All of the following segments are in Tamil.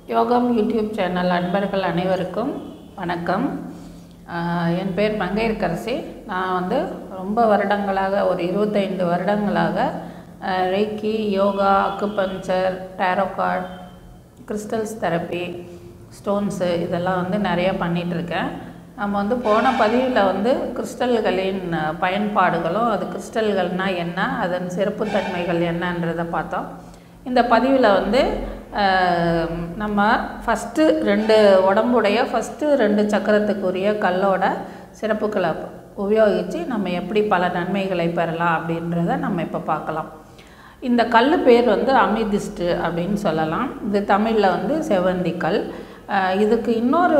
யோகம் யூடியூப் சேனல் அன்பர்கள் அனைவருக்கும் வணக்கம் ஆஹ் என் பேர் மங்கையர்கரசி நான் வந்து ரொம்ப வருடங்களாக ஒரு இருபத்தைந்து வருடங்களாக ஆஹ் reiki yoga acupuncture tarot card crystals therapy stones இதெல்லாம் வந்து நிறைய பண்ணிகிட்ருக்கேன் நம்ம வந்து போன பதிவில் வந்து கிறிஸ்டல்களின் அஹ், பயன்பாடுகளும் அது கிறிஸ்டல்கள்னால் என்ன அதன் சிறப்புத்தன்மைகள் என்னன்றதை பார்த்தோம் இந்த பதிவில் வந்து அஹ், நம்ம ஃபஸ்ட்டு ரெண்டு உடம்புடைய ஃபஸ்ட்டு ரெண்டு சக்கரத்துக்குரிய கல்லோட சிறப்புகளை உபயோகித்து நம்ம எப்படி பல நன்மைகளை பெறலாம் அப்படின்றத நம்ம இப்போ பார்க்கலாம் இந்த கல் பேர் வந்து அமிதிஸ்ட்டு அப்படின்னு சொல்லலாம் இது தமிழில் வந்து செவந்தி கல் அஹ் இதுக்கு இன்னொரு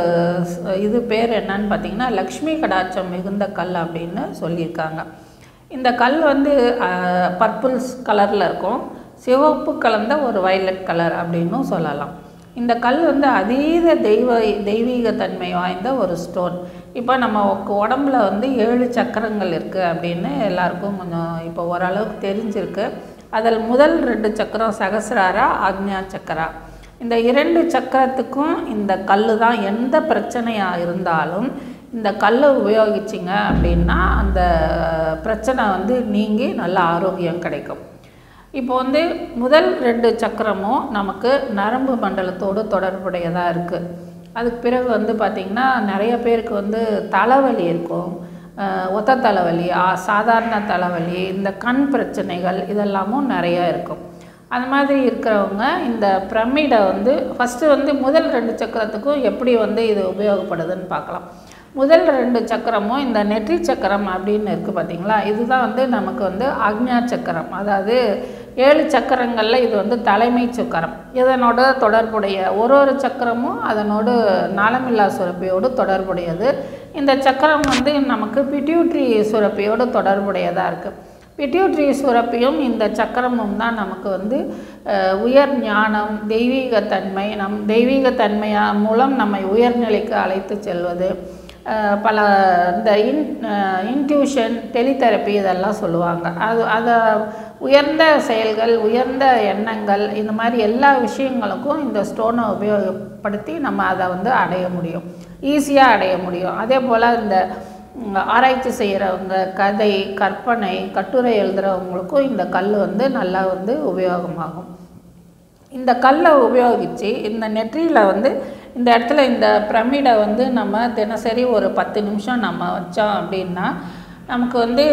ஸ்- இது பேர் என்னன்னு பார்த்தீங்கன்னா லக்ஷ்மி கடாட்சம் மிகுந்த கல் அப்படின்னு சொல்லியிருக்காங்க இந்த கல் வந்து பர்பிள்ஸ் கலரில் இருக்கும் சிவப்பு கலந்த ஒரு வயலட் கலர் அப்படின்னும் சொல்லலாம் இந்த கல் வந்து அதீத தெய்வ தெய்வீக தன்மை வாய்ந்த ஒரு ஸ்டோன் இப்போ நம்ம உக்க- உடம்புல வந்து ஏழு சக்கரங்கள் இருக்குது அப்படின்னு எல்லாருக்கும் கொஞ்சம் இப்போ ஓரளவுக்கு தெரிஞ்சிருக்கு அதில் முதல் ரெண்டு சக்கரம் சகசிராரா ஆக்ஞா சக்கரா இந்த இரண்டு சக்கரத்துக்கும் இந்த கல் தான் எந்த பிரச்சனையாக இருந்தாலும் இந்த கல்லை உபயோகிச்சிங்க அப்படின்னா அந்த பிரச்சனை வந்து நீங்கி நல்ல ஆரோக்கியம் கிடைக்கும் இப்போ வந்து முதல் ரெண்டு சக்கரமும் நமக்கு நரம்பு மண்டலத்தோடு தொடர்புடையதாக இருக்குது அதுக்கு பிறகு வந்து பார்த்திங்கன்னா நிறைய பேருக்கு வந்து தலைவலி இருக்கும் அஹ் ஒத்த தலைவலி ஆ- சாதாரண தலைவலி இந்த கண் பிரச்சனைகள் இதெல்லாமும் நிறைய இருக்கும் அந்த மாதிரி இருக்கிறவங்க இந்த பிரமிடை வந்து ஃபஸ்ட்டு வந்து முதல் ரெண்டு சக்கரத்துக்கும் எப்படி வந்து இது உபயோகப்படுதுன்னு பார்க்கலாம் முதல் ரெண்டு சக்கரமும் இந்த நெற்றி சக்கரம் அப்படின்னு இருக்குது பார்த்தீங்களா இதுதான் வந்து நமக்கு வந்து ஆக்ஞா சக்கரம் அதாவது ஏழு சக்கரங்களில் இது வந்து தலைமை சக்கரம் இதனோட தொடர்புடைய ஒரு ஒரு சக்கரமும் அதனோடு நாளமில்லா சுரப்பியோடு தொடர்புடையது இந்த சக்கரம் வந்து நமக்கு பிட்யூட்ரி சுரப்பியோடு தொடர்புடையதாக இருக்குது பிட்யூட்ரி சுரப்பியும் இந்த சக்கரமும் தான் நமக்கு வந்து அஹ், உயர் ஞானம் தெய்வீகத்தன்மை நம் தெய்வீகத்தன்மையா மூலம் நம்மை உயர்நிலைக்கு அழைத்து செல்வது அஹ், பல இந்த இன் இன்ட்யூஷன் டெலிதெரப்பி இதெல்லாம் சொல்லுவாங்க அது அதை உயர்ந்த செயல்கள் உயர்ந்த எண்ணங்கள் இந்த மாதிரி எல்லா விஷயங்களுக்கும் இந்த ஸ்டோனை உபயோகப்படுத்தி நம்ம அதை வந்து அடைய முடியும் ஈஸியாக அடைய முடியும் அதே போல் இந்த ம், ஆராய்ச்சி செய்கிறவங்க கதை கற்பனை கட்டுரை எழுதுகிறவங்களுக்கும் இந்த கல் வந்து நல்லா வந்து உபயோகமாகும் இந்த கல்லை உபயோகித்து இந்த நெற்றியில் வந்து இந்த இடத்துல இந்த பிரமிடை வந்து நம்ம தினசரி ஒரு பத்து நிமிஷம் நம்ம வச்சோம் அப்படின்னா நமக்கு வந்து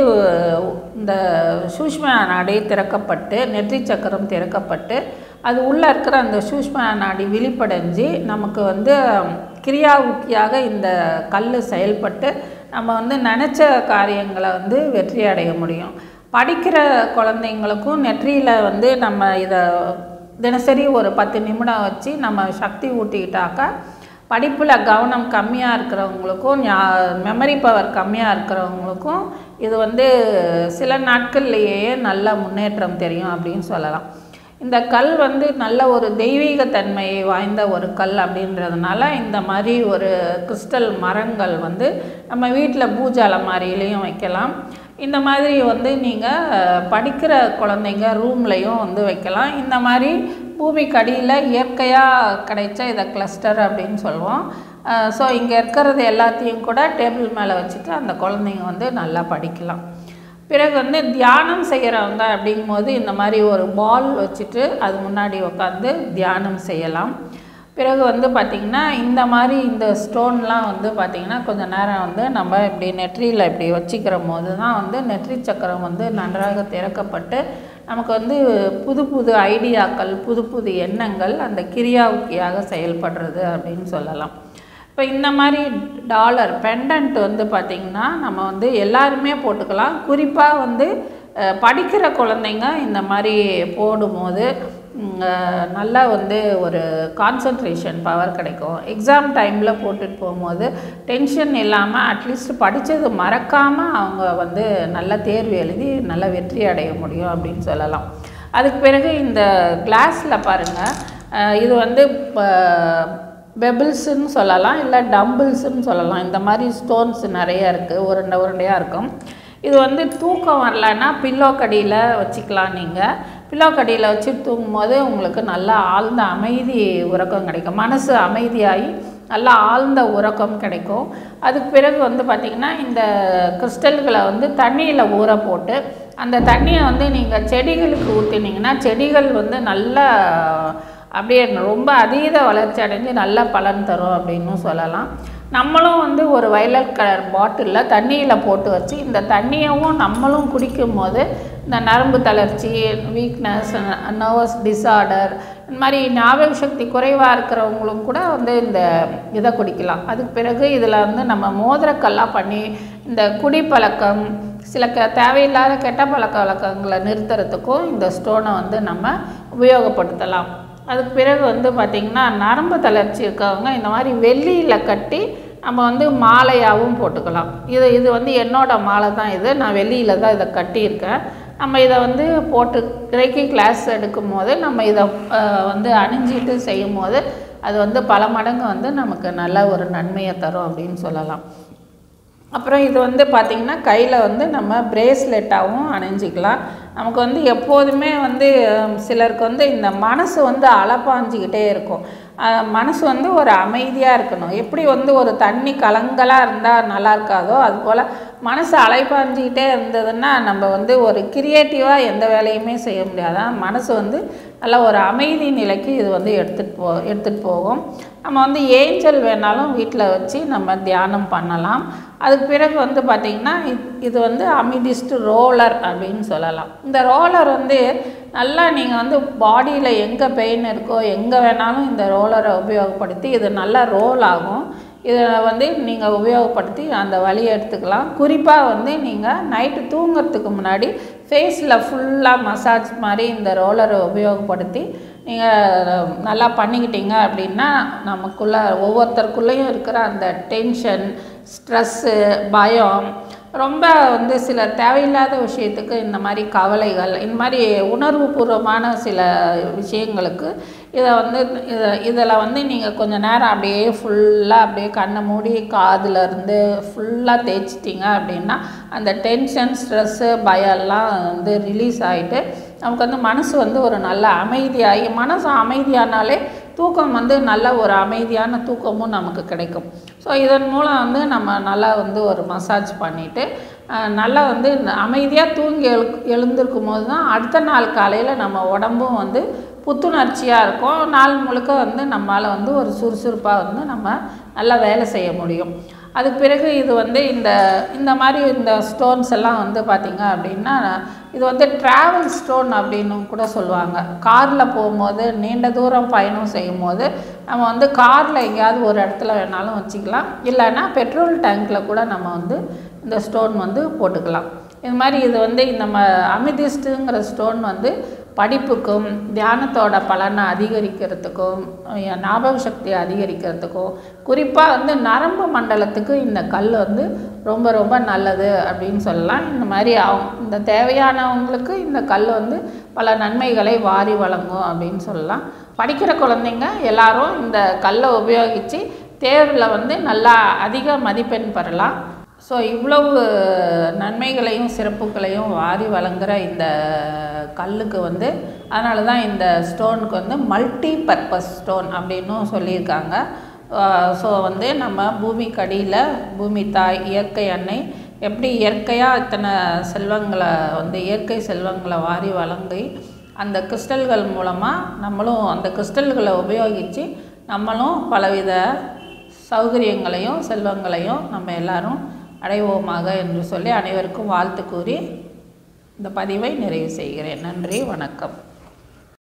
இந்த சூஷ்ம நாடி திறக்கப்பட்டு நெற்றி சக்கரம் திறக்கப்பட்டு அது உள்ளே இருக்கிற அந்த சூஷ்ம நாடி விழிப்படைஞ்சு நமக்கு வந்து கிரியா உக்கியாக இந்த கல் செயல்பட்டு நம்ம வந்து நினச்ச காரியங்களை வந்து வெற்றி அடைய முடியும் படிக்கிற குழந்தைங்களுக்கும் நெற்றியில் வந்து நம்ம இதை தினசரி ஒரு பத்து நிமிடம் வச்சு நம்ம சக்தி ஊட்டிக்கிட்டாக்கா படிப்பில் கவனம் கம்மியாக இருக்கிறவங்களுக்கும் மெமரி பவர் கம்மியாக இருக்கிறவங்களுக்கும் இது வந்து சில நாட்கள்லேயே நல்ல முன்னேற்றம் தெரியும் அப்படின்னு சொல்லலாம் இந்த கல் வந்து நல்ல ஒரு தெய்வீகத்தன்மை வாய்ந்த ஒரு கல் அப்படின்றதுனால இந்த மாதிரி ஒரு கிறிஸ்டல் மரங்கள் வந்து நம்ம வீட்டில் பூஜை அலமாரியிலையும் வைக்கலாம் இந்த மாதிரி வந்து நீங்கள் படிக்கிற குழந்தைங்க ரூம்லையும் வந்து வைக்கலாம் இந்த மாதிரி பூமிக்கு அடியில் இயற்கையாக கிடைச்ச இதை கிளஸ்டர் அப்படின்னு சொல்லுவோம் ஸோ இங்கே இருக்கிறது எல்லாத்தையும் கூட டேபிள் மேலே வச்சுட்டு அந்த குழந்தைங்க வந்து நல்லா படிக்கலாம் பிறகு வந்து தியானம் செய்கிறவங்க அப்படிங்கும்போது இந்த மாதிரி ஒரு பால் வச்சுட்டு அது முன்னாடி உட்காந்து தியானம் செய்யலாம் பிறகு வந்து பார்த்திங்கன்னா இந்த மாதிரி இந்த ஸ்டோன்லாம் வந்து பார்த்திங்கன்னா கொஞ்சம் நேரம் வந்து நம்ம இப்படி நெற்றியில் இப்படி வச்சுக்கிற போது தான் வந்து நெற்றி சக்கரம் வந்து நன்றாக திறக்கப்பட்டு நமக்கு வந்து புது புது ஐடியாக்கள் புது புது எண்ணங்கள் அந்த கிரியாவுக்கியாக செயல்படுறது அப்படின்னு சொல்லலாம் இப்போ இந்த மாதிரி டாலர் பெண்டன்ட் வந்து பார்த்திங்கன்னா நம்ம வந்து எல்லாருமே போட்டுக்கலாம் குறிப்பாக வந்து அஹ், படிக்கிற குழந்தைங்க இந்த மாதிரி போடும்போது ம், அஹ், நல்லா வந்து ஒரு கான்சன்ட்ரேஷன் பவர் கிடைக்கும் எக்ஸாம் டைமில் போட்டுட்டு போகும்போது டென்ஷன் இல்லாமல் அட்லீஸ்ட் படித்தது மறக்காமல் அவங்க வந்து நல்ல தேர்வு எழுதி நல்ல வெற்றி அடைய முடியும் அப்படின்னு சொல்லலாம் அதுக்கு பிறகு இந்த கிளாஸில் பாருங்கள் இது வந்து இப்போ பெபிள்ஸுன்னு சொல்லலாம் இல்லை டம்பிள்ஸுன்னு சொல்லலாம் இந்த மாதிரி ஸ்டோன்ஸ் நிறைய இருக்குது உருண்டை உருண்டையாக இருக்கும் இது வந்து தூக்கம் வரலன்னா பில்லோ கடியில் வச்சுக்கலாம் நீங்கள் பில்லோ கடியில் வச்சு தூங்கும்போது உங்களுக்கு நல்லா ஆழ்ந்த அமைதி உறக்கம் கிடைக்கும் மனசு அமைதியாகி நல்லா ஆழ்ந்த உறக்கம் கிடைக்கும் அதுக்கு பிறகு வந்து பார்த்திங்கன்னா இந்த கிறிஸ்டல்களை வந்து தண்ணியில் ஊற போட்டு அந்த தண்ணியை வந்து நீங்கள் செடிகளுக்கு ஊற்றினீங்கன்னா செடிகள் வந்து நல்லா அப்படியே ரொம்ப அதீத வளர்ச்சி அடைஞ்சு நல்ல பலன் தரும் அப்படின்னு சொல்லலாம் நம்மளும் வந்து ஒரு வயலட் கலர் பாட்டிலில் தண்ணியில் போட்டு வச்சு இந்த தண்ணியவும் நம்மளும் குடிக்கும்போது இந்த நரம்பு தளர்ச்சி வீக்னஸ் நர்வஸ் டிஸார்டர் இந்த மாதிரி ஞாபக சக்தி குறைவாக இருக்கிறவங்களும் கூட வந்து இந்த இதை குடிக்கலாம் அதுக்கு பிறகு இதில் வந்து நம்ம மோதிரக்கல்லாம் பண்ணி இந்த குடிப்பழக்கம் சில க தேவையில்லாத கெட்ட பழக்க வழக்கங்களை நிறுத்துறதுக்கும் இந்த ஸ்டோனை வந்து நம்ம உபயோகப்படுத்தலாம் அதுக்கு பிறகு வந்து பார்த்திங்கன்னா நரம்பு தளர்ச்சி இருக்கவங்க இந்த மாதிரி வெள்ளியில் கட்டி நம்ம வந்து மாலையாகவும் போட்டுக்கலாம் இது இது வந்து என்னோட மாலை தான் இது நான் வெள்ளியில் தான் இதை கட்டியிருக்கேன் நம்ம இதை வந்து போட்டு கிரைக்கி கிளாஸ் எடுக்கும் போது நம்ம இதை அஹ், வந்து அணிஞ்சிட்டு செய்யும் போது அது வந்து பல மடங்கு வந்து நமக்கு நல்ல ஒரு நன்மையை தரும் அப்படின்னு சொல்லலாம் அப்புறம் இது வந்து பார்த்திங்கன்னா கையில் வந்து நம்ம பிரேஸ்லெட்டாகவும் அணிஞ்சிக்கலாம் நமக்கு வந்து எப்போதுமே வந்து ஹம், சிலருக்கு வந்து இந்த மனசு வந்து அலப்பாஞ்சிக்கிட்டே இருக்கும் அஹ், மனசு வந்து ஒரு அமைதியாக இருக்கணும் எப்படி வந்து ஒரு தண்ணி கலங்கலாக இருந்தால் நல்லா இருக்காதோ அதுபோல் மனசு அலைப்பாஞ்சிக்கிட்டே இருந்ததுன்னா நம்ம வந்து ஒரு கிரியேட்டிவாக எந்த வேலையுமே செய்ய முடியாது ஆனா, மனசு வந்து நல்ல ஒரு அமைதி நிலைக்கு இது வந்து எடுத்துகிட்டு போ எடுத்துகிட்டு போகும் நம்ம வந்து ஏஞ்சல் வேணாலும் வீட்டில் வச்சு நம்ம தியானம் பண்ணலாம் அதுக்கு பிறகு வந்து பார்த்திங்கன்னா இது- இது வந்து அமிடிஸ்ட் ரோலர் அப்படின்னு சொல்லலாம் இந்த ரோலர் வந்து நல்லா நீங்கள் வந்து பாடியில் எங்கே பெயின் இருக்கோ எங்கே வேணாலும் இந்த ரோலரை உபயோகப்படுத்தி இது நல்லா ரோல் ஆகும் இதை வந்து நீங்கள் உபயோகப்படுத்தி அந்த வலியை எடுத்துக்கலாம் குறிப்பாக வந்து நீங்கள் நைட்டு தூங்குறதுக்கு முன்னாடி ஃபேஸில் ஃபுல்லாக மசாஜ் மாதிரி இந்த ரோலரை உபயோகப்படுத்தி நீங்கள் நல்லா பண்ணிக்கிட்டீங்க அப்படின்னா நமக்குள்ள ஒவ்வொருத்தருக்குள்ளேயும் இருக்கிற அந்த டென்ஷன் ஸ்ட்ரெஸ்ஸு பயம் ரொம்ப வந்து சில தேவையில்லாத விஷயத்துக்கு இந்த மாதிரி கவலைகள் இந்த மாதிரி உணர்வுபூர்வமான சில விஷயங்களுக்கு இதை வந்து இதை இதில் வந்து நீங்கள் கொஞ்ச நேரம் அப்படியே ஃபுல்லாக அப்படியே கண்ணை மூடி காதுல இருந்து ஃபுல்லாக தேய்ச்சிட்டிங்க அப்படின்னா அந்த டென்ஷன் ஸ்ட்ரெஸ்ஸு பயம்லாம் வந்து ரிலீஸ் ஆகிட்டு நமக்கு வந்து மனசு வந்து ஒரு நல்ல அமைதியாகி மனசு அமைதியானாலே தூக்கம் வந்து நல்ல ஒரு அமைதியான தூக்கமும் நமக்கு கிடைக்கும் ஸோ இதன் மூலம் வந்து நம்ம நல்லா வந்து ஒரு மசாஜ் பண்ணிவிட்டு நல்லா வந்து அமைதியாக தூங்கி எழு எழுந்திருக்கும் போது தான் அடுத்த நாள் காலையில் நம்ம உடம்பும் வந்து புத்துணர்ச்சியாக இருக்கும் நாள் முழுக்க வந்து நம்மளால் வந்து ஒரு சுறுசுறுப்பாக வந்து நம்ம நல்லா வேலை செய்ய முடியும் அதுக்கு பிறகு இது வந்து இந்த இந்த மாதிரி இந்த ஸ்டோன்ஸ் எல்லாம் வந்து பார்த்திங்க அப்படின்னா இது வந்து ட்ராவல் ஸ்டோன் அப்படின்னு கூட சொல்லுவாங்க காரில் போகும்போது நீண்ட தூரம் பயணம் செய்யும் போது நம்ம வந்து காரில் எங்கேயாவது ஒரு இடத்துல வேணாலும் வச்சுக்கலாம் இல்லைன்னா பெட்ரோல் டேங்க்கில் கூட நம்ம வந்து இந்த ஸ்டோன் வந்து போட்டுக்கலாம் இது மாதிரி இது வந்து நம்ம அமிதிஸ்ட்டுங்கிற ஸ்டோன் வந்து படிப்புக்கும் தியானத்தோட பலனை அதிகரிக்கிறதுக்கும் அஹ் ஞாபக சக்தியை அதிகரிக்கிறதுக்கும் குறிப்பாக வந்து நரம்பு மண்டலத்துக்கு இந்த கல் வந்து ரொம்ப ரொம்ப நல்லது அப்படின்னு சொல்லலாம் இந்த மாதிரி அவங்க இந்த தேவையானவங்களுக்கு இந்த கல் வந்து பல நன்மைகளை வாரி வழங்கும் அப்படின்னு சொல்லலாம் படிக்கிற குழந்தைங்க எல்லாரும் இந்த கல்லை உபயோகித்து தேர்வில் வந்து நல்லா அதிக மதிப்பெண் பெறலாம் ஸோ இவ்வளவு நன்மைகளையும் சிறப்புகளையும் வாரி வழங்குற இந்த கல்லுக்கு வந்து அதனால தான் இந்த ஸ்டோனுக்கு வந்து மல்டி பர்பஸ் ஸ்டோன் அப்படின்னும் சொல்லியிருக்காங்க ஸோ வந்து நம்ம பூமிக்கு அடியில் பூமி தாய் இயற்கை அன்னை எப்படி இயற்கையாக இத்தனை செல்வங்களை வந்து இயற்கை செல்வங்களை வாரி வழங்கி அந்த கிறிஸ்டல்கள் மூலமாக நம்மளும் அந்த கிறிஸ்டல்களை உபயோகித்து நம்மளும் பலவித சௌகரியங்களையும் செல்வங்களையும் நம்ம எல்லாரும் அடைவோமாக என்று சொல்லி அனைவருக்கும் வாழ்த்து கூறி இந்த பதிவை நிறைவு செய்கிறேன் நன்றி வணக்கம்